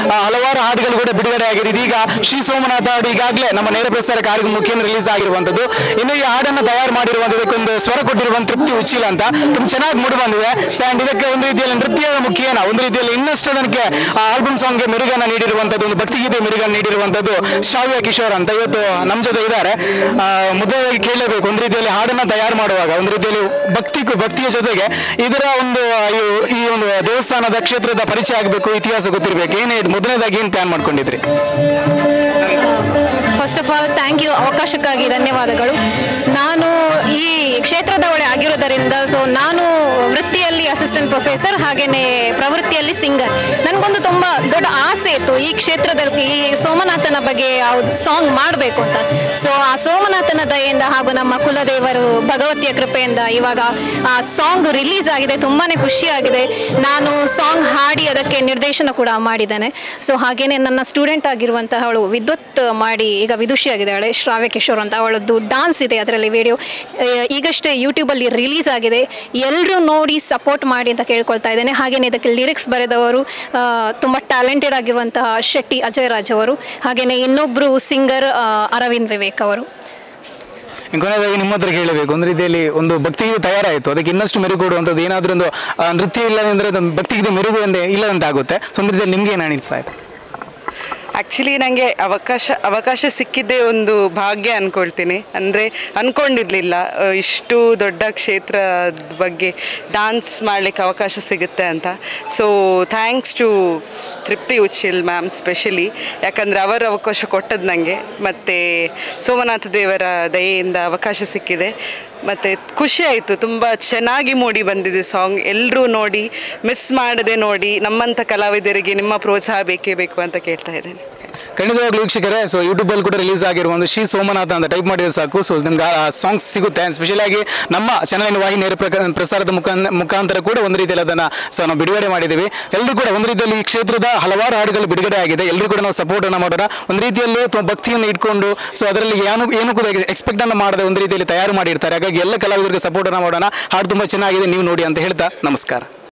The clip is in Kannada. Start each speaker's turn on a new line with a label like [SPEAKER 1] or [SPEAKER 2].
[SPEAKER 1] ಆ, ಹಲವಾರು ಹಾಡುಗಳು ಕೂಡ ಬಿಡುಗಡೆ ಆಗಿದೆ ಇದೀಗ ಶ್ರೀ ಸೋಮನಾಥ ಹಾಡು ಈಗಾಗಲೇ ನಮ್ಮ ನೇರ ಪ್ರಸಾರ ಕಾರ್ಯಕ್ರಮ ಮುಖ್ಯ ರಿಲೀಸ್ ಆಗಿರುವಂತದ್ದು ಇನ್ನು ಈ ಹಾಡನ್ನು ತಯಾರು ಮಾಡಿರುವಂತದ್ದು ಒಂದು ಸ್ವರ ಕೊಟ್ಟಿರುವಂತ ತೃಪ್ತಿ ಉಚ್ಚಿಲ ಅಂತ ತುಂಬ ಚೆನ್ನಾಗಿ ಮೂಡಿ ಬಂದಿದೆ ಸೊ ಅಂಡ್ ಇದಕ್ಕೆ ಒಂದು ರೀತಿಯಲ್ಲಿ ನೃತ್ಯದ ಮುಖ್ಯನ ಒಂದು ರೀತಿಯಲ್ಲಿ ಇನ್ನಷ್ಟು ಅದಕ್ಕೆ ಆಲ್ಬಮ್ ಸಾಂಗ್ಗೆ ಮೆರುಗನ್ನ ನೀಡಿರುವಂತದ್ದು ಒಂದು ಭಕ್ತಿಗೀತೆ ಮೆರುಗನ್ನು ನೀಡಿರುವಂತದ್ದು ಶ್ರಾವ್ಯ ಕಿಶೋರ್ ಅಂತ ಇವತ್ತು ನಮ್ಮ ಜೊತೆ ಇದ್ದಾರೆ ಆ, ಮೊದಲಾಗಿ ಕೇಳಲೇಬೇಕು ಒಂದು ರೀತಿಯಲ್ಲಿ ಹಾಡನ್ನ ತಯಾರು ಮಾಡುವಾಗ ಒಂದು ರೀತಿಯಲ್ಲಿ ಭಕ್ತಿ ಭಕ್ತಿಯ ಜೊತೆಗೆ ಇದರ ಒಂದು ಆ, ಈ- ಈ ಒಂದು ದೇವಸ್ಥಾನದ ಕ್ಷೇತ್ರದ ಪರಿಚಯ ಆಗಬೇಕು ಇತಿಹಾಸ ಗೊತ್ತಿರಬೇಕು ಏನೇ ಮೊದಲನೇದಾಗಿ ಏನು ಪ್ಲಾನ್ ಮಾಡ್ಕೊಂಡಿದ್ರಿ
[SPEAKER 2] first of all thank you ಅವಕಾಶಕ್ಕಾಗಿ ಧನ್ಯವಾದಗಳು ನಾನು ಈ ಕ್ಷೇತ್ರದ ಒಳೆ ಆಗಿರೋದರಿಂದ ಸೊ ನಾನು ವೃತ್ತಿಯಲ್ಲಿ ಅಸಿಸ್ಟೆಂಟ್ ಪ್ರೊಫೆಸರ್ ಹಾಗೆಯೇ ಪ್ರವೃತ್ತಿಯಲ್ಲಿ ಸಿಂಗರ್ ನನಗೊಂದು ತುಂಬ ದೊಡ್ಡ ಆಸೆ ಇತ್ತು ಈ ಕ್ಷೇತ್ರದಲ್ಲಿ ಈ ಸೋಮನಾಥನ ಬಗ್ಗೆ ಯಾವುದು ಸಾಂಗ್ ಮಾಡಬೇಕು ಅಂತ ಸೊ ಆ ಸೋಮನಾಥನ ದಯೆಯಿಂದ ಹಾಗೂ ನಮ್ಮ ಕುಲದೇವರು ಭಗವತಿಯ ಕೃಪೆಯಿಂದ ಇವಾಗ ಆ ಸಾಂಗ್ ರಿಲೀಸ್ ಆಗಿದೆ ತುಂಬಾ ಖುಷಿಯಾಗಿದೆ ನಾನು ಸಾಂಗ್ ಹಾಡಿ ಅದಕ್ಕೆ ನಿರ್ದೇಶನ ಕೂಡ ಮಾಡಿದ್ದೇನೆ ಸೊ ಹಾಗೇನೆ ನನ್ನ ಸ್ಟೂಡೆಂಟ್ ಆಗಿರುವಂತಹ ಅವಳು ವಿದ್ವತ್ ಮಾಡಿ ಈಗ ವಿದುಷಿಯಾಗಿದ್ದಾಳೆ ಶ್ರಾವ್ಯ ಕಿಶೋರ್ ಅಂತ ಅವಳದ್ದು ಡಾನ್ಸ್ ಇದೆ ಅದರಲ್ಲಿ ವಿಡಿಯೋ ಈಗಷ್ಟೇ ಯೂಟ್ಯೂಬಲ್ಲಿ ರಿಲೀಸ್ ಆಗಿದೆ ಎಲ್ಲರೂ ನೋಡಿ ಸಪೋರ್ಟ್ ಮಾಡಿ ಅಂತ ಕೇಳ್ಕೊಳ್ತಾ ಇದ್ದೇನೆ ಹಾಗೆಯೇ ಇದಕ್ಕೆ ಲಿರಿಕ್ಸ್ ಬರೆದವರು ಆ, ತುಂಬ ಟ್ಯಾಲೆಂಟೆಡ್ ಆಗಿರುವಂತಹ ಶೆಟ್ಟಿ ಅಜಯ್ ರಾಜ್ ಅವರು ಹಾಗೆಯೇ ಇನ್ನೊಬ್ಬರು ಸಿಂಗರ್ ಅರವಿಂದ್ ವಿವೇಕ್ ಅವರು
[SPEAKER 1] ಕೊನೆಯದಾಗಿ ನಿಮ್ಮ ಹತ್ರ ಕೇಳಬೇಕು ಒಂದು ರೀತಿಯಲ್ಲಿ ಒಂದು ಭಕ್ತಿಗೀತೆ ತಯಾರಾಯಿತು ಅದಕ್ಕೆ ಇನ್ನಷ್ಟು ಮೆರುಗು ಕೊಡುವಂಥದ್ದು ಏನಾದರೂ ಒಂದು ಆ, ನೃತ್ಯ ಇಲ್ಲ ಅಂದರೆ ಅದು ಭಕ್ತಿಗೀತೆ ಮೆರುಗು ಎಂದೇ ಇಲ್ಲದಂತೆ ಆಗುತ್ತೆ ಸೊ ಒಂದು ರೀತಿಯಲ್ಲಿ ನಿಮ್ಗೆ ಏನು ಅನಿಸ್ತಾ ಇದೆ
[SPEAKER 3] ಆ್ಯಕ್ಚುಲಿ ನನಗೆ ಅವಕಾಶ ಅವಕಾಶ ಸಿಕ್ಕಿದ್ದೇ ಒಂದು ಭಾಗ್ಯ ಅಂದ್ಕೊಳ್ತೀನಿ ಅಂದರೆ ಅಂದ್ಕೊಂಡಿರಲಿಲ್ಲ ಇಷ್ಟು ದೊಡ್ಡ ಕ್ಷೇತ್ರದ ಬಗ್ಗೆ ಡಾನ್ಸ್ ಮಾಡಲಿಕ್ಕೆ ಅವಕಾಶ ಸಿಗುತ್ತೆ ಅಂತ ಸೊ ಥ್ಯಾಂಕ್ಸ್ ಟು ತೃಪ್ತಿ ಉಚ್ಚಿಲ್ ಮ್ಯಾಮ್ ಸ್ಪೆಷಲಿ ಯಾಕಂದರೆ ಅವರು ಅವಕಾಶ ಕೊಟ್ಟದ್ದು ನನಗೆ ಮತ್ತು ಸೋಮನಾಥ ದೇವರ ದಯೆಯಿಂದ ಅವಕಾಶ ಸಿಕ್ಕಿದೆ ಮತ್ತು ಖುಷಿ ಆಯಿತು ತುಂಬ ಚೆನ್ನಾಗಿ ಮೂಡಿ ಬಂದಿದೆ ಸಾಂಗ್ ಎಲ್ಲರೂ ನೋಡಿ ಮಿಸ್ ಮಾಡದೆ ನೋಡಿ ನಮ್ಮಂಥ ಕಲಾವಿದರಿಗೆ ನಿಮ್ಮ ಪ್ರೋತ್ಸಾಹ ಬೇಕೇ ಬೇಕು ಅಂತ ಕೇಳ್ತಾ ಇದ್ದೇನೆ
[SPEAKER 1] ಖಂಡಿತವಾಗ್ಲೂ ವೀಕ್ಷಕರೇ ಸೊ ಯೂಟ್ಯೂಬಲ್ಲಿ ಕೂಡ ರಿಲೀಸ್ ಆಗಿರುವ ಒಂದು ಶ್ರೀ ಸೋಮನಾಥ ಅಂತ ಟೈಪ್ ಮಾಡಿದ್ರೆ ಸಾಕು ಸೊ ನಿಮ್ಗೆ ಆ ಸಾಂಗ್ಸ್ ಸಿಗುತ್ತೆ ಸ್ಪೆಷಲ್ ಆಗಿ ನಮ್ಮ ಚಾನಲಿನ ವಾಹಿನಿ ನೇರ ಪ್ರಕ- ಪ್ರಸಾರದ ಮುಖಾಂತರ ಮುಖಾಂತರ ಕೂಡ ಒಂದು ರೀತಿಯಲ್ಲಿ ಅದನ್ನು ಸೊ ನಾವು ಬಿಡುಗಡೆ ಮಾಡಿದ್ದೀವಿ ಎಲ್ಲರೂ ಕೂಡ ಒಂದು ರೀತಿಯಲ್ಲಿ ಈ ಕ್ಷೇತ್ರದ ಹಲವಾರು ಹಾಡುಗಳು ಬಿಡುಗಡೆ ಆಗಿದೆ ಎಲ್ಲರೂ ಕೂಡ ನಾವು ಸಪೋರ್ಟನ್ನು ಮಾಡೋಣ ಒಂದು ರೀತಿಯಲ್ಲಿ ತುಂಬ ಭಕ್ತಿಯನ್ನು ಇಟ್ಕೊಂಡು ಸೊ ಅದರಲ್ಲಿ ಏನು ಏನು ಕೂಡ ಎಕ್ಸ್ಪೆಕ್ಟ್ ಅನ್ನು ಮಾಡದೆ ಒಂದು ರೀತಿಯಲ್ಲಿ ತಯಾರು ಮಾಡಿರ್ತಾರೆ ಹಾಗಾಗಿ ಎಲ್ಲ ಕಲಾವಿದರಿಗೆ ಸಪೋರ್ಟನ್ನು ಮಾಡೋಣ ಹಾಡು ತುಂಬ ಚೆನ್ನಾಗಿದೆ ನೀವು ನೋಡಿ ಅಂತ ಹೇಳ್ತಾ ನಮಸ್ಕಾರ